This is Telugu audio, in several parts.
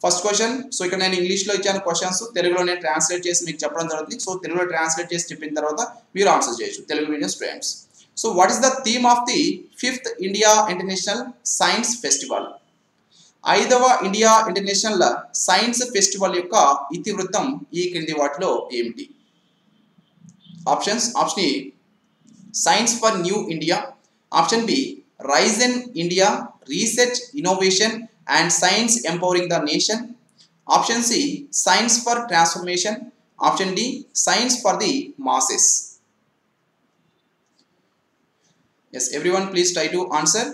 ఫస్ట్ క్వశ్చన్ సో ఇక్కడ నేను ఇంగ్లీష్లో ఇచ్చాను క్వశ్చన్స్ తెలుగులో నేను ట్రాన్స్లేట్ చేసి మీకు చెప్పడం జరుగుతుంది సో తెలుగులో ట్రాన్స్లేట్ చేసి చెప్పిన తర్వాత మీరు ఆన్సర్ చేయొచ్చు Telugu medium students so what is the theme of the fifth India international science festival ఐదవ ఇండియా ఇంటర్నేషనల్ సైన్స్ ఫెస్టివల్ యొక్క ఇతివృత్తం ఈ క్రింది వాటిలో ఏమిటి options option A science for new India option B rise in India research innovation and science empowering the nation option C science for transformation option D science for the masses yes everyone please try to answer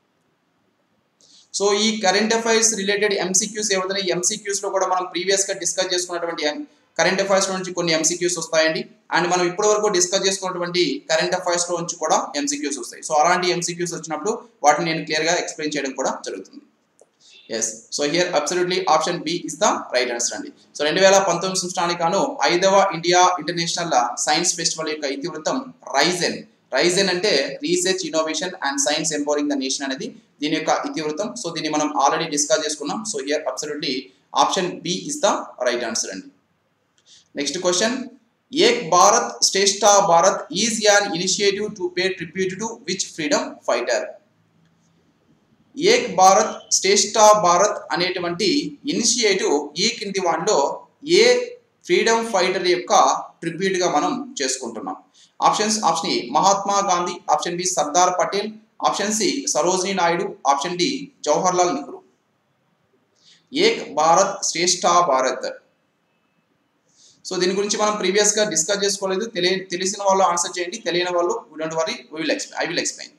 so ఈ కరెంట్ అఫైర్స్ రిలేటెడ్ ఎంసీక్యూస్ ఏవైతే ఎంసీక్యూస్ లో కూడా మనం ప్రీవియస్ గా డిస్కస్ చేసుకున్నటువంటి కరెంట్ అఫైర్స్ నుంచి కొన్ని ఎంసీక్యూస్ వస్తాయండి అండ్ మనం ఇప్పటి వరకు డిస్కస్ చేసుకున్నటువంటి కరెంట్ అఫైర్స్ లో నుంచి కూడా ఎంసీక్యూస్ వస్తాయి సో అలాంటి ఎంసీక్యూస్ వచ్చినప్పుడు వాటిని నేను క్లియర్ గా ఎక్స్ప్లెయిన్ చేయడం కూడా జరుగుతుంది yes so here absolutely option B is the right answer అండి సో రెండు వేల పంతొమ్మిది సంవత్సరానికి గాను ఐదవ ఇండియా ఇంటర్నేషనల్ సైన్స్ ఫెస్టివల్ యొక్క ఇతివృత్తం రైజెన్ రైజెన్ అంటే research innovation and science empowering the nation అనేది దీని యొక్క ఇతివృత్తం సో దీన్ని మనం ఆల్రెడీ డిస్కస్ చేసుకున్నాం so here absolutely option B is the right answer అండి next question Ek Bharat Shreshtha Bharat is an initiative to pay tribute to which freedom fighter Ek Bharat Shreshtha Bharat అనేటువంటి ఇనిషియేటివ్ ఈ కింది వాటిలో ఏ ఫ్రీడమ్ ఫైటర్ యొక్క ట్రిబ్యూట్ గా మనం చేసుకుంటున్నాం ఆప్షన్స్ ఆప్షన్ ఏ Mahatma Gandhi option B Sardar Patel option C Sarojini Naidu option D Jawaharlal Nehru Ek Bharat Shreshtha Bharat so దీని గురించి మనం ప్రీవియస్ గా డిస్కస్ చేసుకోలేదు తెలియ తెలిసిన వాళ్ళు ఆన్సర్ చేయండి తెలియని వాళ్ళు don't worry will explain I will explain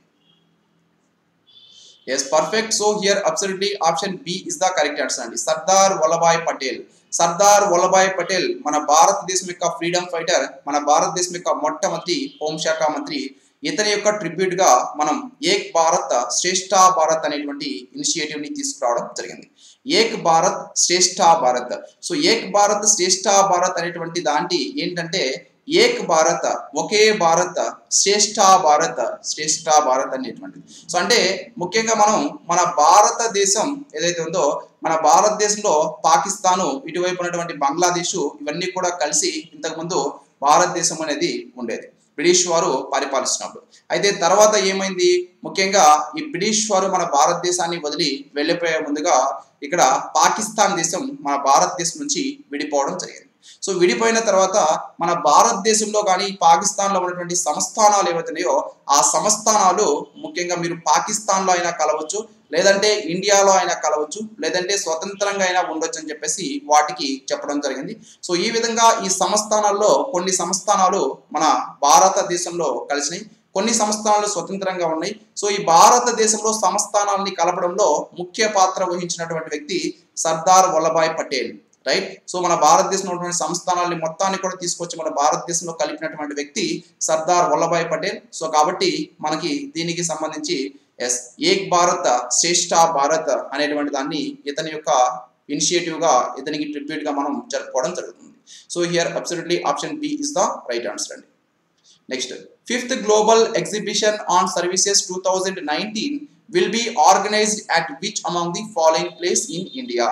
yes perfect so here absolutely option B is the correct answer అండి సర్దార్ వల్లభాయ్ పటేల్ సర్దార్ వల్లభాయ్ పటేల్ మన భారతదేశం యొక్క ఫ్రీడమ్ ఫైటర్ మన భారతదేశం యొక్క మొట్టమొదటి హోంశాఖ మంత్రి ఇతని యొక్క ట్రిబ్యూట్ గా మనం ఏక్ భారత్ శ్రేష్ఠ భారత్ అనేటువంటి ఇనిషియేటివ్ ని తీసుకురావడం జరిగింది ఏక్ భారత్ శ్రేష్ఠ భారత్ సో ఏక్ భారత్ శ్రేష్ఠ భారత్ అనేటువంటి దాంటి ఏంటంటే ఏక్ భారత్ ఒకే భారత్ శ్రేష్ఠ భారత్ శ్రేష్ఠ భారత్ అనేటువంటిది సో అంటే ముఖ్యంగా మనం మన భారతదేశం ఏదైతే ఉందో మన భారతదేశంలో పాకిస్తాను ఇటువైపు ఉన్నటువంటి బంగ్లాదేశ్ ఇవన్నీ కూడా కలిసి ఇంతకుముందు భారతదేశం అనేది ఉండేది బ్రిటిష్ వారు పరిపాలిస్తున్నప్పుడు అయితే తర్వాత ఏమైంది ముఖ్యంగా ఈ బ్రిటిష్ వారు మన భారతదేశాన్ని వదిలి వెళ్ళిపోయే ముందుగా ఇక్కడ పాకిస్తాన్ దేశం మన భారతదేశం నుంచి విడిపోవడం జరిగింది సో విడిపోయిన తర్వాత మన భారతదేశంలో కానీ పాకిస్తాన్లో ఉన్నటువంటి సంస్థానాలు ఏవైతున్నాయో ఆ సంస్థానాలు ముఖ్యంగా మీరు పాకిస్తాన్లో అయినా కలవచ్చు లేదంటే ఇండియాలో అయినా కలవచ్చు లేదంటే స్వతంత్రంగా అయినా ఉండొచ్చు అని చెప్పేసి వాటికి చెప్పడం జరిగింది సో ఈ విధంగా ఈ సంస్థానాల్లో కొన్ని సంస్థానాలు మన భారతదేశంలో కలిసినాయి కొన్ని సంస్థానాలు స్వతంత్రంగా ఉన్నాయి సో ఈ భారతదేశంలో సంస్థానాలని కలపడంలో ముఖ్య పాత్ర వహించినటువంటి వ్యక్తి సర్దార్ వల్లభాయ్ పటేల్ రైట్ సో మన భారతదేశంలో ఉన్నటువంటి సంస్థానాలని మొత్తాన్ని కూడా తీసుకొచ్చి మన భారతదేశంలో కలిపినటువంటి వ్యక్తి సర్దార్ వల్లభాయ్ పటేల్ సో కాబట్టి మనకి దీనికి సంబంధించి ఎస్ ఏక్ భారత్ శ్రేష్ఠ భారత్ అనేటువంటి దాన్ని ఇతని యొక్క ఇనిషియేటివ్ గా ఇతనికి ట్రిబ్యూట్ గా మనం జరుపుకోవడం జరుగుతుంది so here absolutely option B is the right answer అండి next fifth global exhibition on services two thousand nineteen will be organized at which among the following place in India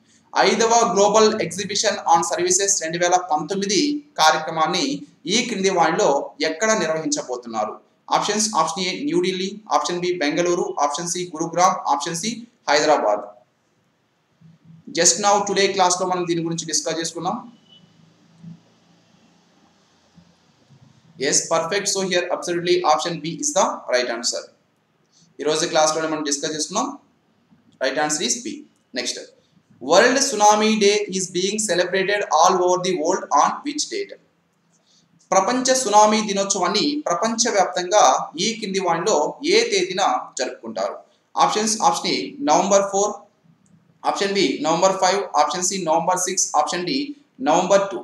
ఐదవ గ్లోబల్ ఎగ్జిబిషన్ ఆన్ సర్వీసెస్ రెండు వేల పంతొమ్మిది కార్యక్రమాన్ని ఈ క్రింది వాటిలో ఎక్కడ నిర్వహించబోతున్నారు options option A New Delhi option B Bengaluru option C Gurugram option C Hyderabad just now today క్లాస్లో మనం దీని గురించి డిస్కస్ చేసుకున్నాం yes perfect so here absolutely option B is the right answer ఈరోజు క్లాస్లోనే మనం డిస్కస్ చేసుకున్నాం right answer is B next world tsunami day is being celebrated all over the world on which date ప్రపంచ సునామీ దినోత్సవాన్ని ప్రపంచవ్యాప్తంగా ఈ కింది వాటిలో ఏ తేదీన జరుపుకుంటారు options option A November four option B November five option C November six option D November two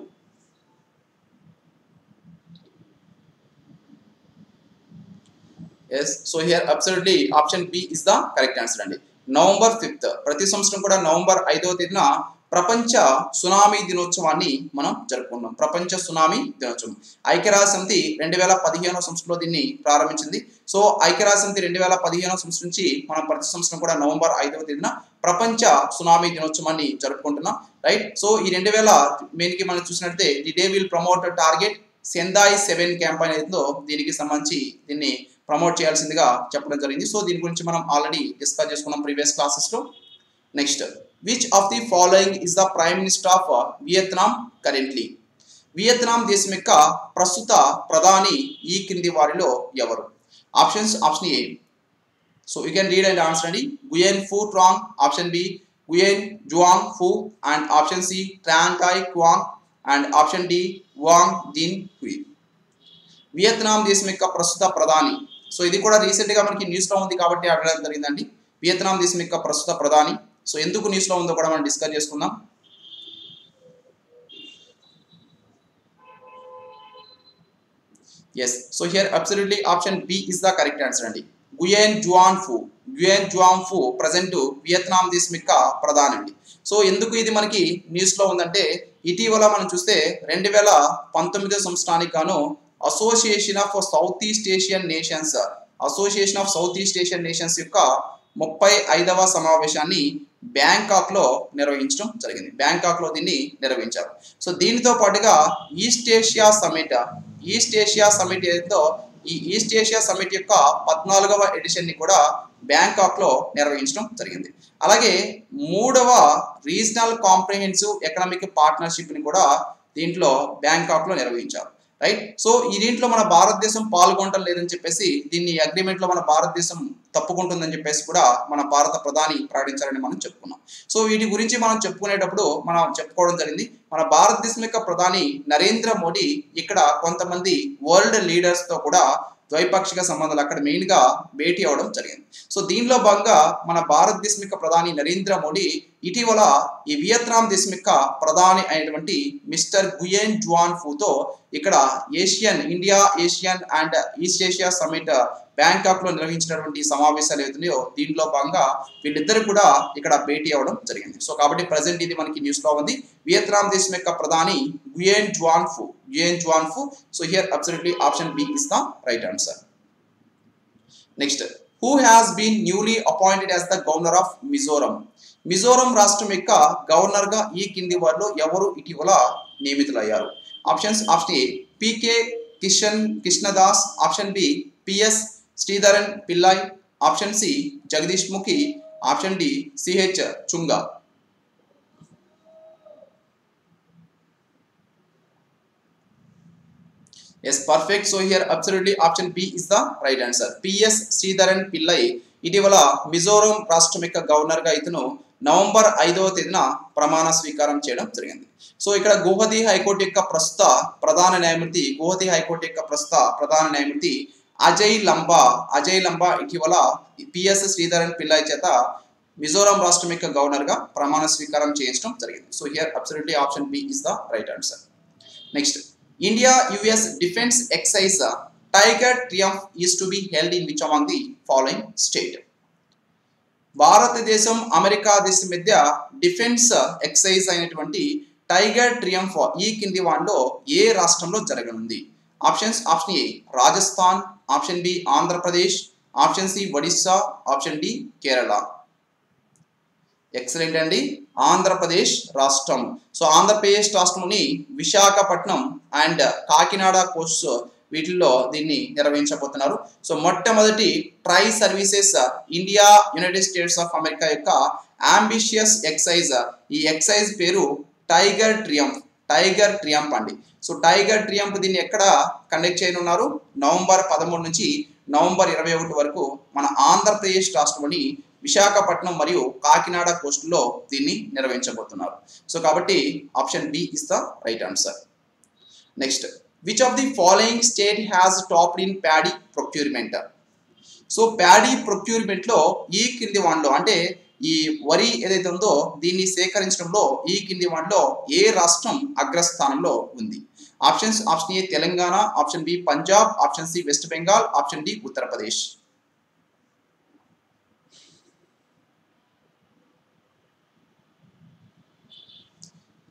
yes so here absolutely option B is the correct answer అండి నవంబర్ ఫిఫ్త్ ప్రతి సంవత్సరం కూడా నవంబర్ ఐదవ తేదీన ప్రపంచ సునామీ దినోత్సవాన్ని మనం జరుపుకుంటాం ప్రపంచ సునామీ దినోత్సవం ఐక్యరాజ్య సమితి రెండు వేల పదిహేనో సంవత్సరంలో దీన్ని ప్రారంభించింది సో ఐక్యరాజ్య సమితి రెండు వేల పదిహేనో సంవత్సరం నుంచి మనం ప్రతి సంవత్సరం కూడా నవంబర్ ఐదవ తేదీన ప్రపంచ సునామీ దినోత్సవాన్ని జరుపుకుంటున్నాం రైట్ సో ఈ రెండు వేల మెయిన్కి మనం చూసినట్లయితే the day will promote target Sendai seven campaign ఏదో దీనికి సంబంధించి దీన్ని ప్రమోట్ చేయాల్సిందిగా చెప్పడం జరిగింది సో దీని గురించి మనం ఆల్రెడీ డిస్కస్ చేసుకున్నాం ప్రీవియస్ క్లాసెస్లో next which of the following is the prime minister of Vietnam currently Vietnam దేశం యొక్క ప్రస్తుత ప్రధాని ఈ క్రింది వారిలో ఎవరు options option A so you can read and answer అండి Nguyen Phu Trong option B Nguyen జువాంగ్ Phuc and option C Tran Dai Quang and option D Vuong Dinh Hue Vietnam దేశం యొక్క ప్రస్తుత ప్రధాని సో ఇది కూడా రీసెంట్గా మనకి న్యూస్లో ఉంది కాబట్టి అడగడం జరిగిందండి వియత్నాం దేశం యొక్క ప్రస్తుత ప్రధాని సో ఎందుకు న్యూస్లో ఉందో కూడా మనం డిస్కస్ చేసుకుందాం yes so here absolutely option B is the correct answer అండి Nguyen Xuan Phuc Nguyen Xuan Phuc present Vietnam దేశం యొక్క ప్రధాని అండి సో ఎందుకు ఇది మనకి న్యూస్లో ఉందంటే ఇటీవల మనం చూస్తే రెండు వేల పంతొమ్మిదో సంవత్సరానికి గాను association of south east Asian nations association of south east Asian nations యొక్క ముప్పై ఐదవ సమావేశాన్ని బ్యాంకాక్ లో నిర్వహించడం జరిగింది బ్యాంకాక్ లో దీన్ని నిర్వహించారు సో దీనితో పాటుగా east Asia summit east Asia summit ఏదో ఈ ఈస్ట్ ఏషియా సమిట్ యొక్క పద్నాలుగవ ఎడిషన్ ని కూడా బ్యాంకాక్ లో నిర్వహించడం జరిగింది అలాగే మూడవ రీజనల్ కాంప్రిహెన్సివ్ ఎకనామిక్ పార్ట్నర్షిప్ ని కూడా దీంట్లో బ్యాంకాక్ లో నిర్వహించారు రైట్ సో ఈ దీంట్లో మన భారతదేశం పాల్గొనటం లేదని చెప్పేసి దీన్ని అగ్రిమెంట్ లో మన భారతదేశం తప్పుకుంటుందని చెప్పేసి కూడా మన భారత ప్రధాని ప్రకటించారని మనం చెప్పుకున్నాం సో వీటి గురించి మనం చెప్పుకునేటప్పుడు మనం చెప్పుకోవడం జరిగింది మన భారతదేశం యొక్క ప్రధాని నరేంద్ర మోడీ ఇక్కడ కొంతమంది వరల్డ్ లీడర్స్ తో కూడా ద్వైపాక్షిక సంబంధాలు అక్కడ మెయిన్ గా భేటీ అవడం జరిగింది సో దీనిలో భాగంగా మన భారతదేశం యొక్క ప్రధాని నరేంద్ర మోడీ ఇటీవల ఈ వియత్నాం దేశం యొక్క ప్రధాని అయినటువంటి మిస్టర్ గుయెన్ జువాన్ ఫూతో ఇక్కడ Asian India Asian and east Asia summit Bangkok లో నిర్వహించినటువంటి సమావేశాలు ఏతున్నాయో దీనిలో భాగంగా వీళ్ళిద్దరు కూడా ఇక్కడ భేటీ అవ్వడం జరిగింది సో కాబట్టి ప్రజెంట్ ఇది మనకి న్యూస్ లో ఉంది వియత్నాం దేశం యొక్క ప్రధాని Nguyen Xuan Phuc Nguyen Xuan Phuc so here absolutely option B is the right answer next who has been newly appointed as the governor of Mizoram Mizoram రాష్ట్రం యొక్క గవర్నర్ గా ఈ కింది వారిలో ఎవరు ఇటీవల నియమితులయ్యారు options option A PK Kishan Krishnadas option B PS Sreedharan Pillai option C Jagdish Mukhi option D CH Chunga yes perfect so here absolutely option B is the right answer PS Sreedharan Pillai ఇటీవల మిజోరం రాష్ట్రం యొక్క గవర్నర్ గా ఇతను నవంబర్ ఐదవ తేదీన ప్రమాణ స్వీకారం చేయడం జరిగింది సో ఇక్కడ గువహతి హైకోర్టు యొక్క ప్రస్తుత ప్రధాన న్యాయమూర్తి గువహతి హైకోర్టు యొక్క ప్రస్తుత ప్రధాన న్యాయమూర్తి అజయ్ లంబా అజయ్ లంబా ఇటీవల పిఎస్ శ్రీధరన్ పిల్లై చేత మిజోరాం రాష్ట్రం యొక్క గవర్నర్ గా ప్రమాణ స్వీకారం చేయించడం జరిగింది so here absolutely option B is the right answer next India US defence exercise tiger triumph is to be held in which among the following state భారతదేశం అమెరికా దేశం మధ్య డిఫెన్స్ ఎక్సైజ్ అయినటువంటి టైగర్ ట్రియంఫ్ ఈ కింది వాటిలో ఏ రాష్ట్రంలో జరగనుంది options option A Rajasthan option B Andhra Pradesh option C Odisha option D Kerala excellent అండి ఆంధ్రప్రదేశ్ రాష్ట్రం సో ఆంధ్రప్రదేశ్ రాష్ట్రంలోని విశాఖపట్నం అండ్ కాకినాడ కోస్ట్ వీటిల్లో దీన్ని నిర్వహించబోతున్నారు సో మొట్టమొదటి tri services India United States of America యొక్క అంబిషియస్ ఎక్సైజ్ ఈ ఎక్సైజ్ పేరు టైగర్ ట్రియంఫ్ టైగర్ ట్రియంఫ్ అండి సో టైగర్ ట్రియంఫ్ దీన్ని ఎక్కడ కండక్ట్ చేయనున్నారు నవంబర్ పదమూడు నుంచి నవంబర్ ఇరవై ఒకటి వరకు మన ఆంధ్రప్రదేశ్ రాష్ట్రంలోని విశాఖపట్నం మరియు కాకినాడ కోస్టులో దీన్ని నిర్వహించబోతున్నారు సో కాబట్టి option B is the right answer next which of the following state has top in paddy procurement so paddy ప్రొక్యూర్మెంట్లో ఈ కింది వాన్లో అంటే ఈ వరి ఏదైతే ఉందో దీన్ని సేకరించడంలో ఈ కింది వాటిలో ఏ రాష్ట్రం అగ్రస్థానంలో ఉంది options option A Telangana option B Punjab option C West Bengal option D Uttar Pradesh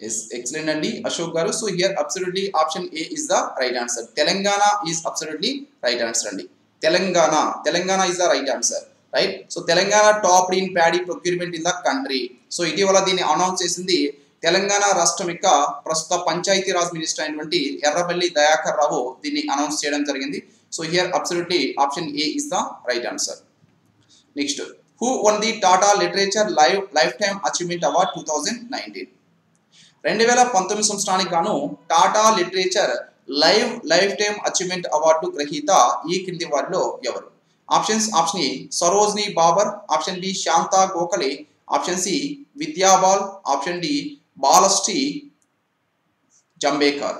yes excellent అండి అశోక్ గారు so here absolutely option A is the right answer Telangana is absolutely right answer అండి Telangana Telangana is the right answer right so Telangana top in paddy procurement in the country so ఇటీవల దీన్ని అనౌన్స్ చేసింది తెలంగాణ రాష్ట్రం యొక్క ప్రస్తుత పంచాయతీరాజ్ మినిస్టర్ అయినటువంటి ఎర్రబెల్లి దయాకర్ రావు దీన్ని అనౌన్స్ చేయడం జరిగింది so here absolutely option A is the right answer next who won the Tata literature live lifetime achievement award two thousand nineteen రెండు వేల పంతొమ్మిది సంవత్సరానికి గాను Tata literature live lifetime achievement award గ్రహీత ఈ క్రింది వారిలో ఎవరు options option A Sarojini Babar option B Shanta Gokhale option C Vidya Bal option D Balashri Jambhekar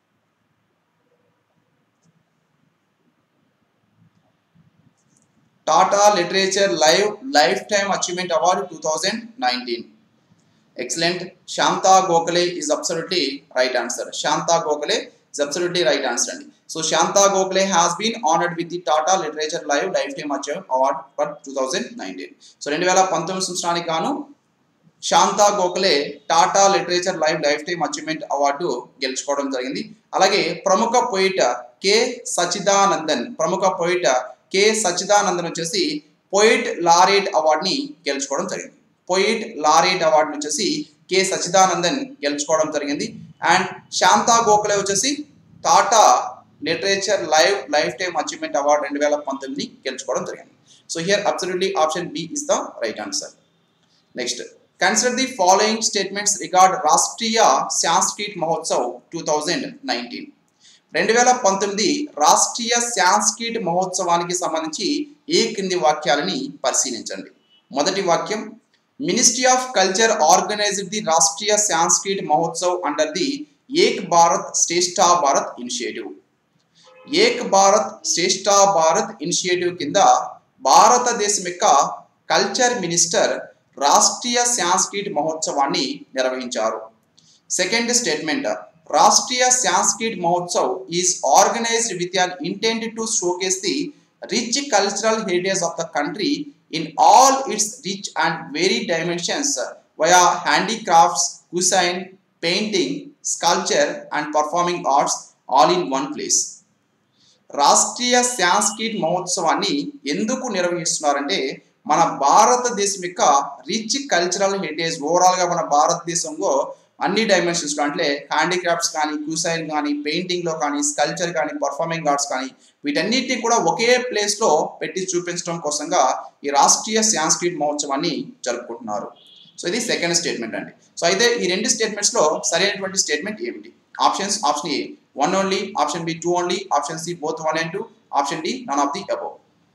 Tata literature live lifetime achievement award two thousand nineteen excellent Shanta Gokhale is absolutely right answer Shanta Gokhale is absolutely right answer అండి so Shanta Gokhale has been honoured with the Tata literature live lifetime achieve award for two thousand nineteen so రెండు వేల పంతొమ్మిది సంవత్సరానికి గాను Shanta Gokhale Tata literature live lifetime achievement award గెలుచుకోవడం జరిగింది అలాగే ప్రముఖ పోయిట్ కె సచిదానందన్ ప్రముఖ పోయిట్ కె సచిదానందన్ వచ్చేసి పోయిట్ లారేట్ అవార్డుని గెలుచుకోవడం జరిగింది పోయిట్ లారేట్ అవార్డుని వచ్చేసి కె సచిదానందన్ గెలుచుకోవడం జరిగింది అండ్ శాంతా గోఖలే వచ్చేసి Tata literature live lifetime achievement award రెండు వేల పంతొమ్మిది గెలుచుకోవడం జరిగింది so here absolutely option B is the right answer next consider the following statements regard Rashtriya Sanskritik Mahotsav two thousand nineteen రెండు వేల పంతొమ్మిది రాష్ట్రీయ సాంస్కృతిక మహోత్సవానికి సంబంధించి ఈ కింది వాక్యాలని పరిశీలించండి మొదటి వాక్యం ministry of culture organised the Rashtriya Sanskritik Mahotsav under the Ek Bharat Shreshtha Bharat initiative Ek Bharat Shreshtha Bharat initiative కింద భారతదేశం యొక్క కల్చర్ మినిస్టర్ రాష్ట్రీయ సాంస్కృతిక మహోత్సవాన్ని నిర్వహించారు second statement Rashtriya Sanskritik Mahotsav is organised with an intent to showcase the rich cultural heritage of the country in all its rich and varied dimensions via handicrafts, cuisine, painting, sculpture, and performing arts all in one place. Rashtriya Sanskritik మహోత్సవాన్ని ఎందుకు నిర్వహిస్తున్నారంటే మన భారతదేశం యొక్క రిచ్ కల్చరల్ హెరిటేజ్ ఓవరాల్గా మన భారతదేశంలో అన్ని డైమెన్షన్స్లో అంటే హ్యాండీక్రాఫ్ట్స్ కానీ క్యూసైన్ కానీ పెయింటింగ్లో కానీ స్కల్చర్ కానీ పర్ఫార్మింగ్ ఆర్ట్స్ కానీ వీటన్నిటిని కూడా ఒకే ప్లేస్లో పెట్టి చూపించడం కోసంగా ఈ రాష్ట్రీయ సాంస్కృతిక మహోత్సవాన్ని జరుపుకుంటున్నారు సో ఇది సెకండ్ స్టేట్మెంట్ అండి సో అయితే ఈ రెండు స్టేట్మెంట్స్లో సరైనటువంటి స్టేట్మెంట్ ఏమిటి options option A one only option B two only option C both one and two option D none of the above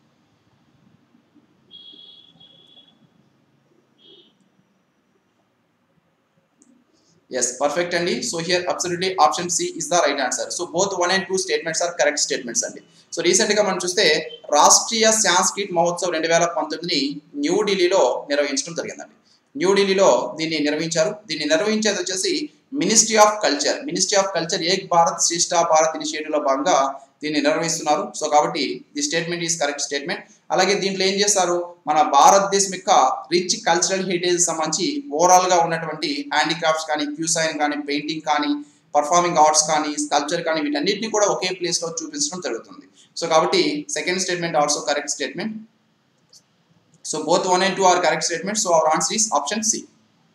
yes perfect అండి so here absolutely option C is the right answer so both one and two statements are correct statements అండి సో రీసెంట్ గా మనం చూస్తే రాష్ట్రీయ సాంస్కృతిక్ మహోత్సవ్ రెండు వేల పంతొమ్మిదిని న్యూఢిల్లీలో నిర్వహించడం జరిగిందండి న్యూఢిల్లీలో దీన్ని నిర్వహించారు దీన్ని నిర్వహించేది వచ్చేసి ministry of culture ministry of culture Ek Bharat Shreshtha Bharat initiative లో భాగంగా దీన్ని నిర్వహిస్తున్నారు సో కాబట్టి the statement is correct statement అలాగే దీంట్లో ఏం చేస్తారు మన భారతదేశం యొక్క రిచ్ కల్చరల్ హెరిటేజ్ సంబంధించి ఓవరాల్ గా ఉన్నటువంటి హ్యాండీక్రాఫ్ట్స్ కానీ క్యూసైన్ కానీ పెయింటింగ్ కానీ పర్ఫార్మింగ్ ఆర్ట్స్ కానీ స్కల్ప్చర్ కానీ వీటన్నిటిని కూడా ఒకే ప్లేస్ లో చూపించడం జరుగుతుంది సో కాబట్టి second statement also correct statement so both one and two are correct statement so our answer is option C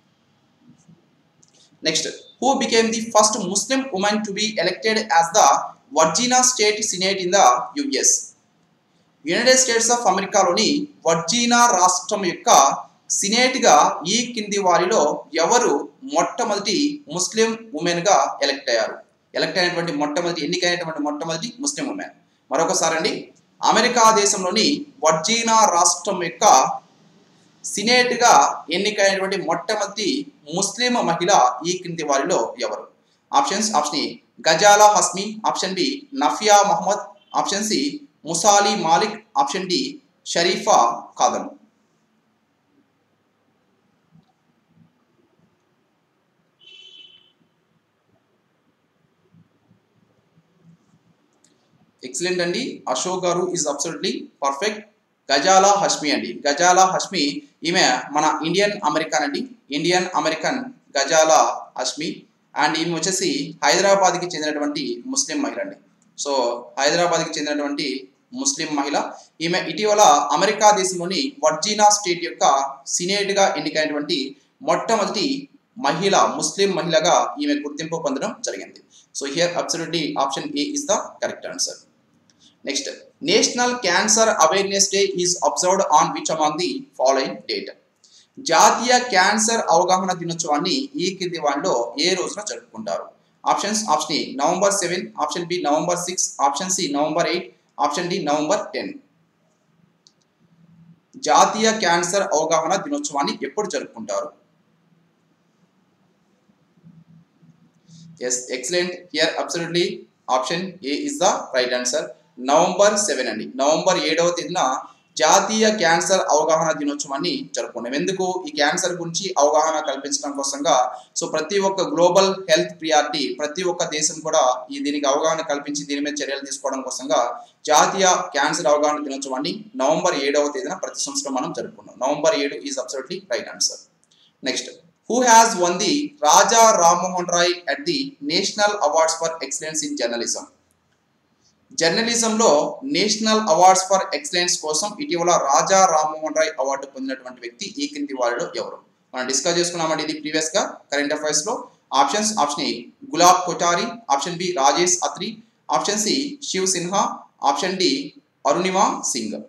next who became the first Muslim women to be elected as the Virginia state senate in the US United States of అమెరికాలోని వర్జీనా రాష్ట్రం యొక్క సినేట్గా ఈ కింది వారిలో ఎవరు మొట్టమొదటి ముస్లిం ఉమెన్గా ఎలక్ట్ అయ్యారు ఎలక్ట్ అయినటువంటి మొట్టమొదటి ఎన్నికైనటువంటి మొట్టమొదటి ముస్లిం ఉమెన్ మరొకసారి అండి అమెరికా దేశంలోని వర్జీనా రాష్ట్రం యొక్క సినేట్గా ఎన్నికైనటువంటి మొట్టమొదటి ముస్లిం మహిళ ఈ కింది వారిలో ఎవరు options option A Ghazala Hashmi option B Nafia Mohammed option C Musali Malik option D Sharifa Khadam excellent అండి అశోక్ గారు is absolutely perfect Ghazala Hashmi అండి గజాలా హష్మి ఈమె మన ఇండియన్ అమెరికన్ అండి Indian American Ghazala Hashmi and ఈమె వచ్చేసి హైదరాబాద్కి చెందినటువంటి ముస్లిం మహిళ అండి సో హైదరాబాద్కి చెందినటువంటి ముస్లిం మహిళ ఈమె ఇటీవల అమెరికా దేశంలోని వర్జీనా స్టేట్ యొక్క సినేట్గా ఎన్నికైనటువంటి మొట్టమొదటి మహిళ ముస్లిం మహిళగా ఈమె గుర్తింపు పొందడం జరిగింది so here absolutely option A is the correct answer next national cancer awareness day is observed on which among the following date జాతీయ క్యాన్సర్ అవగాహన దినోత్సవాన్ని ఈ కింది వాటిలో ఏ రోజున జరుపుకుంటారు options option A November seven option B November six option C November eight option D November ten జాతీయ క్యాన్సర్ అవగాహన దినోత్సవాన్ని ఎప్పుడు జరుపుకుంటారు yes excellent here absolutely option A is the right answer November seven అండి నవంబర్ ఏడవ తేదీన జాతీయ క్యాన్సర్ అవగాహన దినోత్సవాన్ని జరుపుకున్నాం ఎందుకు ఈ క్యాన్సర్ గురించి అవగాహన కల్పించడం కోసంగా సో ప్రతి ఒక్క గ్లోబల్ హెల్త్ ప్రియారిటీ ప్రతి ఒక్క దేశం కూడా ఈ దీనికి అవగాహన కల్పించి దీని మీద చర్యలు తీసుకోవడం కోసంగా జాతీయ క్యాన్సర్ అవగాహన దినోత్సవాన్ని నవంబర్ ఏడవ తేదీన ప్రతి సంవత్సరం మనం జరుపుకున్నాం నవంబర్ ఏడు is absolutely right answer next who has won the Raja Rammohan Roy at the national awards for excellence in journalism జర్నలిజంలో నేషనల్ అవార్డ్స్ ఫర్ ఎక్సలెన్స్ కోసం ఇటీవల రాజా రామ్మోహన్ రాయ్ అవార్డు పొందినటువంటి వ్యక్తి ఈ కింది వారిలో ఎవరు మనం డిస్కస్ చేసుకున్నామండి ఇది ప్రీవియస్ గా కరెంట్ అఫైర్స్ లో options option A Gulab Kothari option B Rajesh Atri option C Shiv Sinha option D Arunima Singh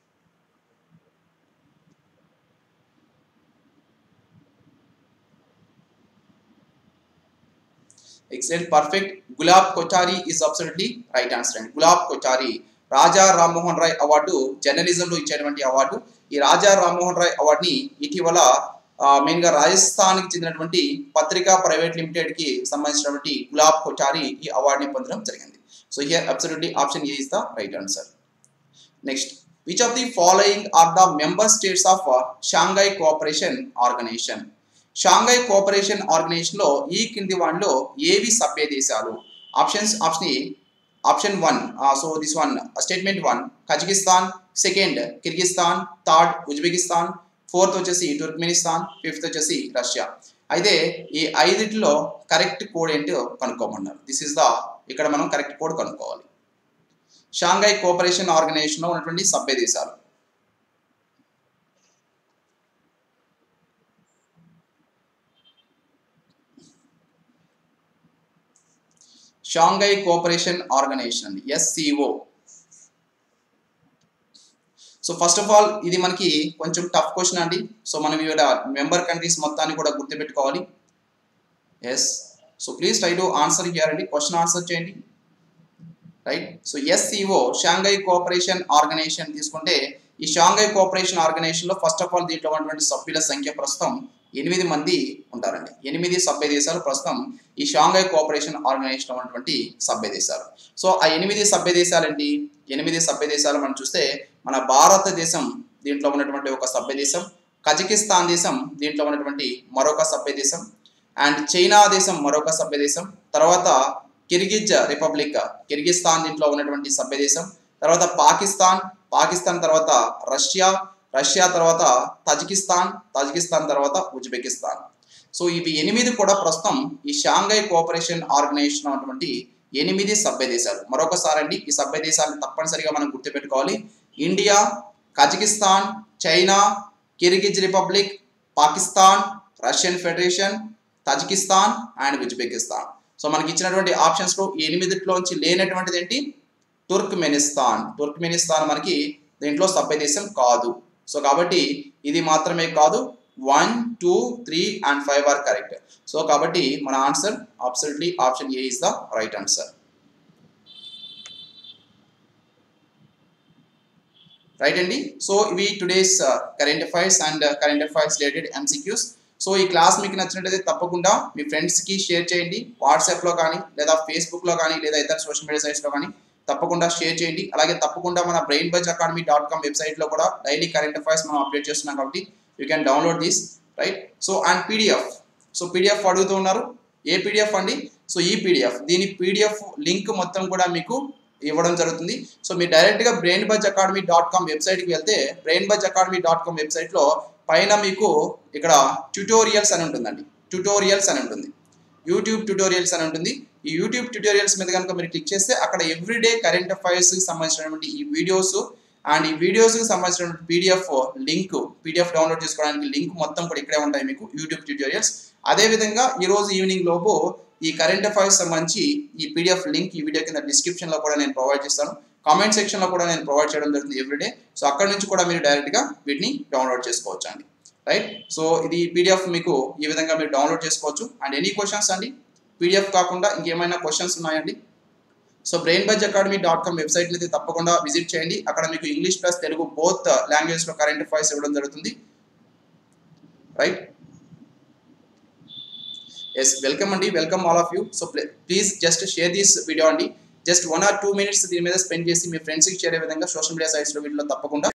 excellent perfect Gulab Kothari is absolutely right answer అండి గులాబ్ కొచారి రాజా రామ్మోహన్ రాయ్ అవార్డు జర్నలిజంలో ఇచ్చేటువంటి అవార్డు ఈ రాజా రామ్మోహన్ రాయ్ అవార్డుని ఇటీవల మెయిన్గా రాజస్థాన్కి చెందినటువంటి పత్రికా ప్రైవేట్ లిమిటెడ్కి సంబంధించినటువంటి గులాబ్ కొచారి ఈ అవార్డుని పొందడం జరిగింది so here absolutely option A is the right answer next which of the following are the member states of Shanghai cooperation organisation Shanghai cooperation organisation లో ఈ కింది వాటిలో ఏవి సభ్య దేశాలు options option A option one so this one statement one Kazakhstan second Kyrgyzstan third Uzbekistan fourth వచ్చేసి టుర్క్మెనిస్తాన్ ఫిఫ్త్ వచ్చేసి రష్యా అయితే ఈ ఐదింటిలో కరెక్ట్ కోడ్ ఏంటో కనుక్కోమన్నారు దిస్ ఇస్ ద ఇక్కడ మనం కరెక్ట్ కోడ్ కనుక్కోవాలి షాంఘై కోఆపరేషన్ ఆర్గనైజేషన్లో ఉన్నటువంటి సభ్య దేశాలు షాంఘై కోఆపరేషన్ ఆర్గనైజేషన్ అండి SCO so first of all ఇది మనకి కొంచెం టఫ్ క్వశ్చన్ అండి సో మనం ఇక్కడ మెంబర్ కంట్రీస్ మొత్తాన్ని కూడా గుర్తుపెట్టుకోవాలి yes so please try to answer here అండి క్వశ్చన్ ఆన్సర్ చేయండి right so SCO Shanghai cooperation organisation తీసుకుంటే ఈ షాంఘై కోఆపరేషన్ ఆర్గనైజేషన్లో ఫస్ట్ ఆఫ్ ఆల్ దీంట్లో ఉన్నటువంటి సభ్యుల సంఖ్య ప్రస్తుతం ఎనిమిది మంది ఉంటారండి ఎనిమిది సభ్య దేశాలు ప్రస్తుతం ఈ షాంఘై కోఆపరేషన్ ఆర్గనైజేషన్ ఉన్నటువంటి సభ్య దేశాలు సో ఆ ఎనిమిది సభ్య దేశాలు ఏంటి ఎనిమిది సభ్య దేశాలు మనం చూస్తే మన భారతదేశం దీంట్లో ఉన్నటువంటి ఒక సభ్య దేశం కజకిస్తాన్ దేశం దీంట్లో ఉన్నటువంటి మరొక సభ్య దేశం అండ్ చైనా దేశం మరొక సభ్య దేశం తర్వాత కిర్గిజ్ రిపబ్లిక్ కిర్గిస్తాన్ దీంట్లో ఉన్నటువంటి సభ్య దేశం తర్వాత పాకిస్తాన్ పాకిస్తాన్ తర్వాత రష్యా రష్యా తర్వాత తజికిస్తాన్ తజికిస్తాన్ తర్వాత ఉజ్బెకిస్తాన్ సో ఇవి ఎనిమిది కూడా ప్రస్తుతం ఈ షాంఘై కోఆపరేషన్ ఆర్గనైజేషన్ ఉన్నటువంటి ఎనిమిది సభ్య దేశాలు మరొకసారి అండి ఈ సభ్య దేశాలను తప్పనిసరిగా మనం గుర్తుపెట్టుకోవాలి India Kazakhstan China Kyrgyz republic Pakistan Russian federation Tajikistan and Uzbekistan so మనకి ఇచ్చినటువంటి ఆప్షన్స్లో ఈ ఎనిమిదిట్లోంచి లేనటువంటిది ఏంటి తుర్క్మెనిస్తాన్ తుర్క్మెనిస్తాన్ మనకి దీంట్లో సభ్య దేశం కాదు సో కాబట్టి ఇది మాత్రమే కాదు one two three and five are correct so కాబట్టి మన answer absolutely option A is the right answer right అండి సో ఇవి today's current affairs and current affairs related MCQs so ఈ క్లాస్ మీకు నచ్చినట్లయితే తప్పకుండా మీ ఫ్రెండ్స్కి షేర్ చేయండి వాట్సాప్లో కానీ లేదా ఫేస్బుక్లో కానీ లేదా ఇతర సోషల్ మీడియా సైట్స్లో కానీ తప్పకుండా షేర్ చేయండి అలాగే తప్పకుండా మన Brain buzz academy dot com వెబ్సైట్లో కూడా డైలీ కరెంట్ అఫైర్స్ మనం అప్డేట్ చేస్తున్నాం కాబట్టి you can download this right so and PDF so PDF అడుగుతూ ఉన్నారు ఏ పీడిఎఫ్ అండి సో ఈ పీడిఎఫ్ దీని పీడిఎఫ్ లింక్ మొత్తం కూడా మీకు ఇవ్వడం జరుగుతుంది సో మీరు డైరెక్ట్గా Brain buzz academy dot com వెబ్సైట్కి వెళ్తే Brain buzz academy dot com వెబ్సైట్లో పైన మీకు ఇక్కడ ట్యూటోరియల్స్ అని ఉంటుందండి ట్యుటోరియల్స్ అని ఉంటుంది యూట్యూబ్ ట్యుటోరియల్స్ అని ఉంటుంది ఈ యూట్యూబ్ ట్యుటోరియల్స్ మీద కనుక మీరు క్లిక్ చేస్తే అక్కడ ఎవ్రీడే కరెంట్ అఫైర్స్కి సంబంధించినటువంటి ఈ వీడియోస్ అండ్ ఈ వీడియోస్కి సంబంధించినటువంటి పీడిఎఫ్ లింక్ పీడిఎఫ్ డౌన్లోడ్ చేసుకోవడానికి లింక్ మొత్తం కూడా ఇక్కడే ఉంటాయి మీకు యూట్యూబ్ ట్యూటోరియల్స్ అదేవిధంగా ఈ రోజు ఈవినింగ్ లోపు ఈ కరెంట్ అఫైర్స్ సంబంధించి ఈ పీడిఎఫ్ లింక్ ఈ వీడియో కింద డిస్క్రిప్షన్లో కూడా నేను ప్రొవైడ్ చేస్తాను కామెంట్ సెక్షన్లో కూడా నేను ప్రొవైడ్ చేయడం జరుగుతుంది ఎవ్రీడే సో అక్కడ నుంచి కూడా మీరు డైరెక్ట్గా వీటిని డౌన్లోడ్ చేసుకోవచ్చు అండి రైట్ సో ఇది పీడిఎఫ్ మీకు ఈ విధంగా మీరు డౌన్లోడ్ చేసుకోవచ్చు అండ్ ఎనీ క్వశ్చన్స్ అండి పీడిఎఫ్ కాకుండా ఇంకేమైనా క్వశ్చన్స్ ఉన్నాయండి so brain buzz academy dot com వెబ్సైట్ని అయితే తప్పకుండా విజిట్ చేయండి అక్కడ మీకు ఇంగ్లీష్ ప్లస్ తెలుగు బోత్ లాంగ్వేజ్లో కరెంట్ అఫైర్స్ ఇవ్వడం జరుగుతుంది రైట్ ఎస్ వెల్కమ్ అండి welcome all of you so please just share this video అండి just one or two minutes దీని మీద స్పెండ్ చేసి మీ ఫ్రెండ్స్కి చేరే విధంగా సోషల్ మీడియా సైట్స్లో వీటిలో తప్పకుండా